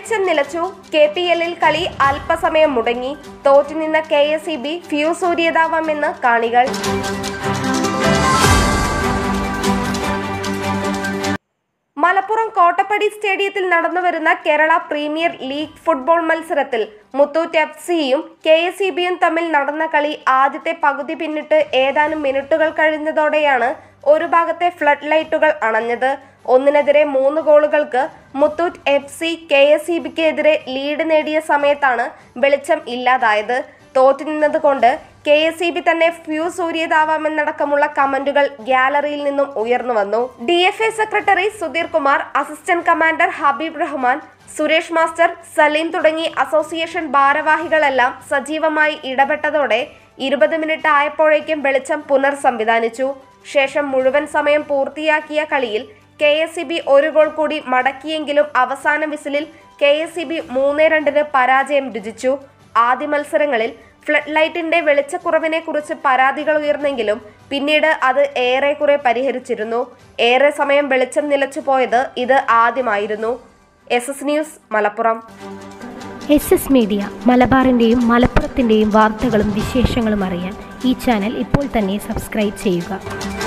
വെളിച്ചം നിലച്ചു K P എല്ലിൽ കളി അല്പസമയം മുടങ്ങി തോറ്റുനിന്ന K S E B fuse ഊരിയതാവാമെന്ന് കാണികൾ മലപ്പുറം കോട്ടപ്പടി സ്റ്റേഡിയത്തിൽ നടന്നുവരുന്ന കേരള പ്രീമിയർ ലീഗ് ഫുട്ബോൾ മത്സരത്തിൽ മുത്തൂറ്റ് എഫ് സിയും കെ എസ് ഇ ബിയും തമ്മിൽ നടന്ന കളി ആദ്യത്തെ പകുതി പിന്നിട്ട് ഏതാനും മിനിറ്റുകൾ കഴിഞ്ഞതോടെയാണ് ഒരു ഭാഗത്തെ ഫ്ലഡ് ലൈറ്റുകൾ അണഞ്ഞത് ഒന്നിനെതിരെ മൂന്ന് ഗോളുകൾക്ക് Muthoot F C K S E ബിക്ക് എതിരെ ലീഡ് നേടിയ സമയത്താണ് വെളിച്ചം ഇല്ലാതായത് തോറ്റുനിന്നത് കൊണ്ട് കെ എസ് ഇ ബി തന്നെ ഫ്യൂസ് ഊരിയതാവാമെന്നടക്കമുള്ള കമന്റുകൾ ഗ്യാലറിയിൽ നിന്നും ഉയർന്നു വന്നു D F A secretary Sudheer Kumar assistant commander Habeeb Rahman Suresh master Saleem തുടങ്ങി അസോസിയേഷൻ ഭാരവാഹികളെല്ലാം സജീവമായി ഇടപെട്ടതോടെ ഇരുപത് മിനിറ്റ് ആയപ്പോഴേക്കും വെളിച്ചം പുനർസംവിധാനിച്ചു ശേഷം മുഴുവൻ സമയം പൂർത്തിയാക്കിയ കളിയിൽ കെ എസ് ഇ ബി ഒരു ഗോൾ കൂടി മടക്കിയെങ്കിലും അവസാന വിസിലിൽ കെ എസ് ഇ ബി മൂന്ന് രണ്ടിന് പരാജയം രുചിച്ചു ആദ്യ മത്സരങ്ങളിൽ ഫ്ലഡ് ലൈറ്റിന്റെ വെളിച്ചക്കുറവിനെ കുറിച്ച് പരാതികൾ ഉയർന്നെങ്കിലും പിന്നീട് അത് ഏറെക്കുറെ പരിഹരിച്ചിരുന്നു ഏറെ സമയം വെളിച്ചം നിലച്ചു പോയത് ഇത് ആദ്യമായിരുന്നു S S news Malappuram S S media മലബാറിൻ്റെയും മലപ്പുറത്തിൻ്റെയും വാർത്തകളും വിശേഷങ്ങളും അറിയാൻ ഈ ചാനൽ ഇപ്പോൾ തന്നെ സബ്സ്ക്രൈബ് ചെയ്യുക